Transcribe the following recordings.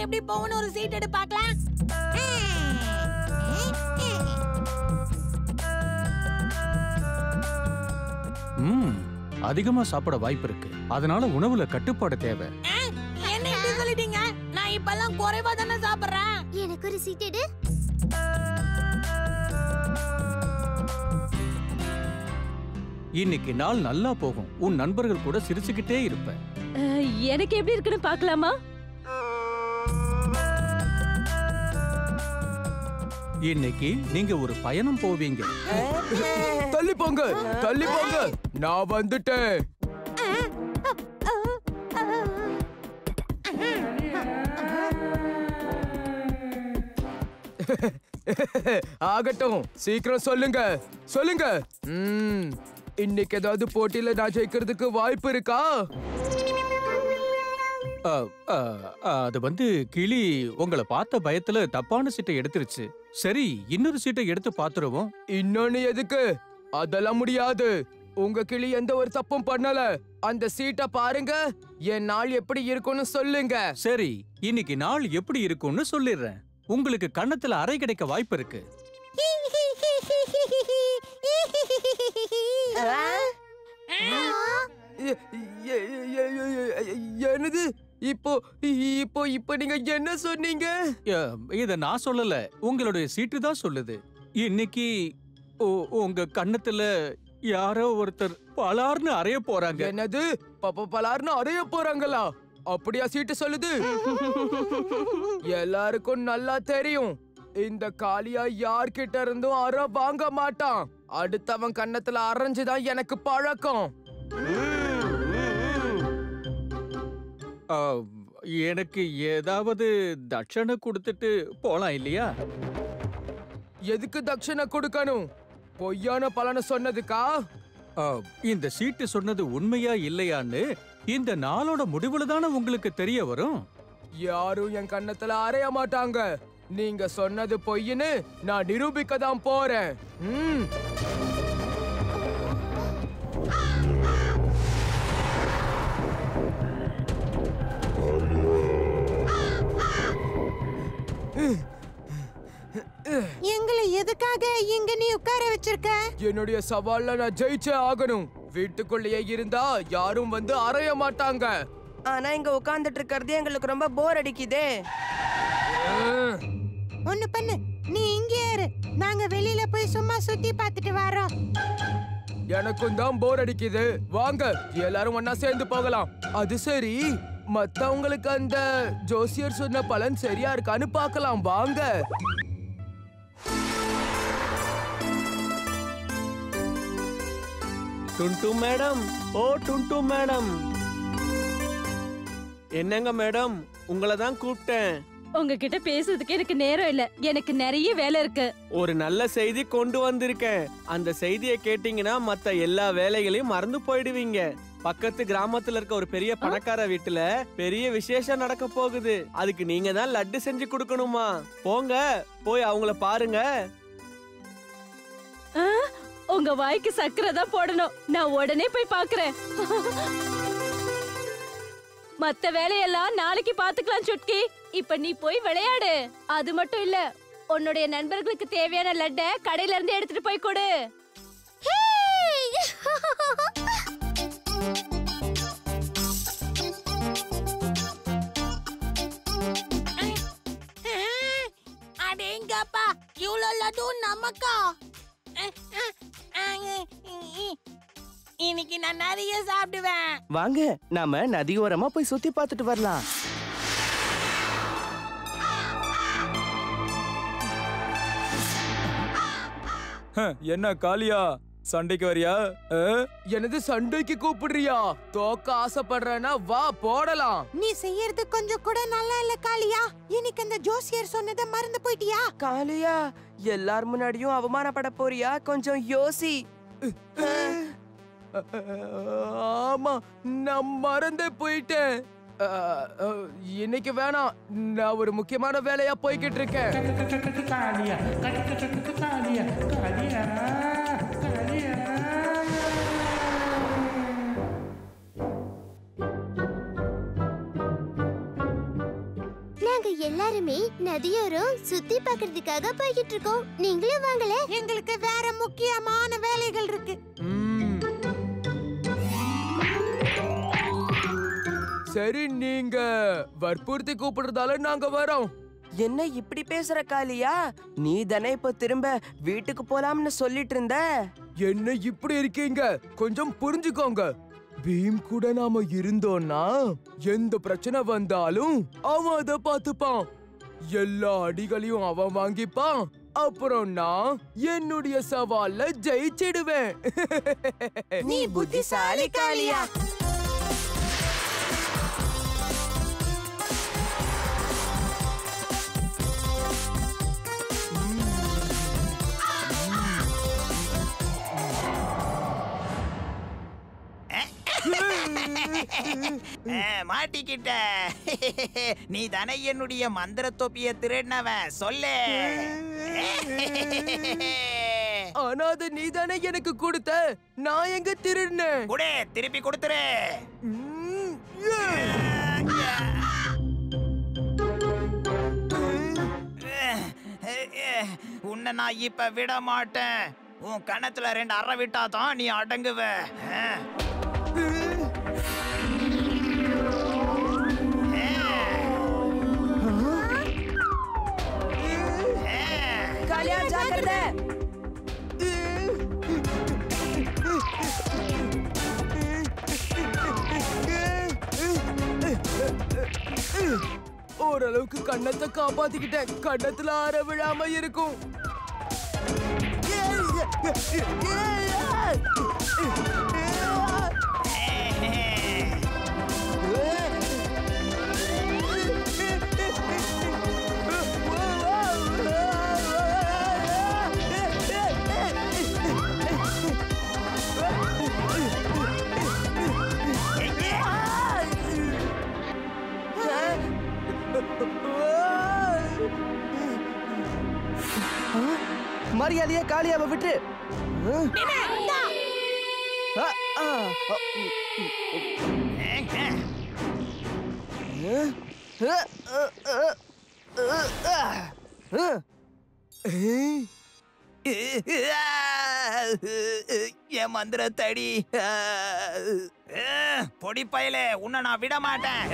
எப்படி போகணும் ஒரு சீட் எடு பார்க்கலாம் ம் அதிகமா சாப்பிட வாய்ப்பு இருக்கு அதனால உணவுல கட்டுப்பாடு தேவை என்ன இப்படி சொல்லிட்டீங்க நான் இப்பெல்லாம் குறைவா தானே சாப்பிடுறேன் எனக்கு ஒரு சீட் எடு இன்னைக்கு நாள் நல்லா போகும் உன் நண்பர்கள் கூட சிரிச்சுக்கிட்டே இருப்ப அஹ், எனக்கு எப்படி இருக்குன்னு பார்க்கலாமா இன்னைக்கு நீங்க ஒரு பயணம் போவீங்க தள்ளி போங்க தள்ளி போங்க நான் வந்துட்டேன் ஆகட்டும் சீக்கிரம் சொல்லுங்க சொல்லுங்க ம், இன்னைக்கு ஏதாவது போட்டியில நான் ஜெயிக்கிறதுக்கு வாய்ப்பு இருக்கா அ, அ, அ, அது வந்து கிளி உங்களை பார்த்த பயத்துல தப்பான சீட்டை எடுத்துருச்சு சரி இன்னொரு சீட்டை எடுத்து பாத்துருவோம் இன்னொன்னு எதுக்கு அதெல்லாம் முடியாது உங்க கிளி எந்த ஒரு தப்பும் பண்ணல அந்த சீட்டை பாருங்க என் நாள் எப்படி இருக்கும்னு சொல்லுங்க சரி இன்னைக்கு நாள் எப்படி இருக்கும்னு சொல்லிடுறேன் உங்களுக்கு கன்னத்துல அறை கிடைக்க வாய்ப்பு இருக்கு எ- எ- எ- எ- எ- என்னது இப்போ இப்போ இப்போ நீங்க என்ன சொன்னீங்க அ, இத நான் சொல்லல உங்களுடைய சீட்டு தான் சொல்லுது இன்னைக்கு உ- உங்க கன்னத்துல யாரோ ஒருத்தர் பலார்னு அறைய போறாங்க என்னது பப்ப பலார்னு அறைய போறாங்களா அப்படியா சீட்டு சொல்லுது எல்லாருக்கும் நல்லா தெரியும் இந்த காளியா யார்கிட்ட இருந்தும் அற வாங்க மாட்டான் அடுத்தவன் கன்னத்துல அரைஞ்சுதான் எனக்கு பழக்கம் அ, எனக்கு ஏதாவது தட்சணை கொடுத்துட்டு போலாம் இல்லையா எதுக்கு தட்சணை கொடுக்கணும் பொய்யான பலனை சொன்னதுக்கா அ, இந்த சீட்டு சொன்னது உண்மையா இல்லையான்னு இந்த நாளோட முடிவுல தானே உங்களுக்கு தெரிய வரும் யாரும் என் கன்னத்துல அறைய மாட்டாங்க நீங்க சொன்னது பொய்ன்னு நான் நிரூபிக்க தான் போறேன் ம். எங்களை எதுக்காக இங்க நீ உட்கார வச்சிருக்க என்னுடைய சவால்ல நான் ஜெயிச்சே ஆகணும் வீட்டுக்குள்ளேயே இருந்தா யாரும் வந்து அறைய மாட்டாங்க ஆனா இங்க உட்கார்ந்துட்டு இருக்கிறது எங்களுக்கு ரொம்ப போர் அடிக்குதே ம். ஒண்ணு பண்ணு நீ இங்கே இரு நாங்க வெளியில போய் சும்மா சுத்தி பார்த்துட்டு வரோம் எனக்கும் தான் போர் அடிக்குது வாங்க எல்லாரும் ஒன்னா சேர்ந்து போகலாம் அது சரி மத்தவங்களுக்கு அந்த ஜோசியர் சொன்ன பலன் சரியா இருக்கான்னு பார்க்கலாம் வாங்க டுன்டு மேடம் ஓ டுன்டு மேடம் என்னங்க மேடம் உங்களை தான் கூப்பிட்டேன் உங்ககிட்ட பேசுறதுக்கு எனக்கு நேரம் இல்ல எனக்கு நிறைய வேலை இருக்கு ஒரு நல்ல செய்தி கொண்டு வந்திருக்கேன் அந்த செய்தியை கேட்டீங்கன்னா மத்த எல்லா வேலைகளையும் மறந்து போயிடுவீங்க பக்கத்து கிராமத்துல இருக்க ஒரு பெரிய பணக்கார வீட்டுல பெரிய விசேஷம் நடக்க போகுது அதுக்கு நீங்க தான் லட்டு செஞ்சு கொடுக்கணுமா போங்க போய் அவங்கள பாருங்க ஆ, உங்க வாய்க்கு சக்கரை தான் போடணும் நான் உடனே போய் பாக்குறேன் மத்த வேலையெல்லாம் நாளைக்கு பாத்துக்கலாம் சுட்கி இப்ப நீ போய் விளையாடு அது மட்டும் இல்ல உன்னுடைய நண்பர்களுக்கு தேவையான லட்ட கடையில இருந்து எடுத்துட்டு போய் கொடு அடேங்கப்பா இவ்வளோ லட்டு நமக்கா இன்னைக்கு நான் நிறைய சாப்பிடுவேன் வாங்க நாம நதியோரமா போய் சுத்தி பார்த்துட்டு வரலாம் என்ன காளியா சண்டைக்கு வரியா எனது சண்டைக்கு கூப்பிடுறியா தோக்க ஆசைப்படுறேன்னா வா போடலாம் நீ செய்யறது கொஞ்சம் கூட நல்லா இல்ல காளியா இன்னைக்கு அந்த ஜோசியர் சொன்னதை மறந்து போயிட்டியா காளியா எல்லார் முன்னாடியும் அவமானப்பட போறியா கொஞ்சம் யோசி ஆமா நான் மறந்தே போயிட்டேன் அ, அ, இன்னைக்கு வேணாம் நான் ஒரு முக்கியமான வேலையா போய்கிட்டு இருக்கேன் காளியா காளியா காளியா காளியா நாங்க எல்லாருமே நதியோரம் சுத்தி பார்க்கிறதுக்காக போய்கிட்டு இருக்கோம் நீங்களும் வாங்களே எங்களுக்கு வேற முக்கியமான வேலைகள் இருக்கு ம். சரி நீங்க வற்புறுத்தி கூப்பிடுறதால நாங்க வரோம் என்ன இப்படி பேசுற காளியா நீ தானே இப்ப திரும்ப வீட்டுக்கு போலாம்னு சொல்லிட்டு இருந்த என்ன இப்படி இருக்கீங்க கொஞ்சம் புரிஞ்சுக்கோங்க பீம் கூட நாம இருந்தோம்னா எந்த பிரச்சனை வந்தாலும் அவன் அதை பார்த்துப்பான் எல்லா அடிகளையும் அவன் வாங்கிப்பான் அப்புறம் நான் என்னுடைய சவால்ல ஜெயிச்சிடுவேன் நீ புத்திசாலி காளியா ஆ, மாட்டிக்கிட்ட நீ தானே என்னுடைய மந்திர தொப்பிய திருடினவன் சொல்லு ஆனா அது நீதானே எனக்கு கொடுத்த நான் எங்க திருடினேன் குடு திருப்பி கொடுத்துரு ம், ஏ. உன்னை நான் இப்ப விட மாட்டேன் உன் கணத்துல ரெண்டு அறை விட்டா தான் நீ அடங்குவ ஆ. காளியா ஜாக்கிரதை ஓரளவுக்கு கண்ணத்தை காப்பாத்திக்கிட்டேன் கண்ணத்துல ஆற விழாம இருக்கும் மரியாதையா காளியாவை விட்டு ஆ, ஆ, ஆ, ஆ, ஆ, ஆ, ஆ, ஆ. என் மந்திர தடி பொடி பயலே உன்னை நான் விட மாட்டேன்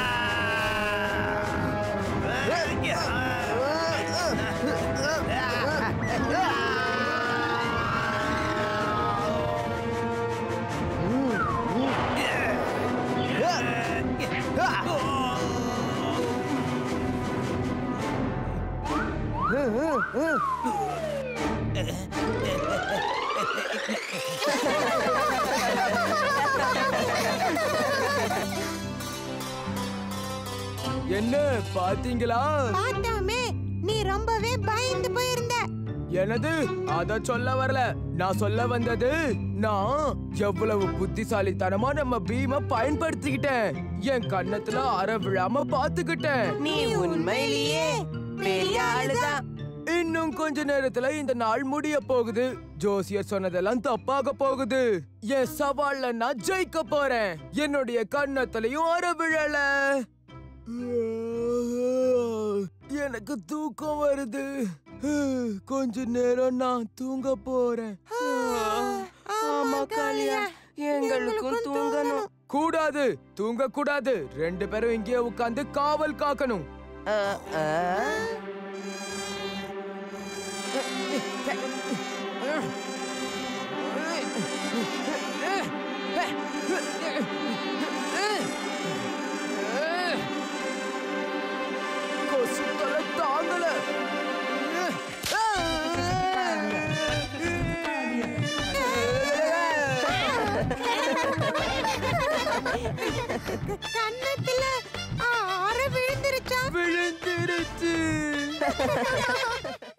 என்ன பாத்தீங்களா பார்த்தோமே நீ ரொம்பவே பயந்து போயிருந்த எனது அத சொல்ல வரல நான் சொல்ல வந்தது நான் எவ்வளவு புத்திசாலித்தனமா நம்ம பீம பயன்படுத்திக்கிட்டேன் என் கண்ணத்துல அற விழாம பாத்துக்கிட்டேன் நீ உண்மையிலேயே பெரிய ஆளுதான் இன்னும் கொஞ்ச நேரத்துல இந்த நாள் முடிய போகுது ஜோசியர் சொன்னதெல்லாம் தப்பாக போகுது என் சவால்ல நான் ஜெயிக்க போறேன் என்னுடைய கண்ணத்துலயும் அற விழல எனக்கு தூக்கம் வருது கொஞ்ச நேரம் நான் தூங்க போறேன் ஆமா காளியா எங்களுக்கும் தூங்கணும் கூடாது தூங்க கூடாது ரெண்டு பேரும் இங்கே உட்கார்ந்து காவல் காக்கணும் ஆ, ஆ. கொசு தொல்லை தாங்கல கன்னத்துல ஆ, அறை விழுந்துருச்சா விழுந்துருச்சு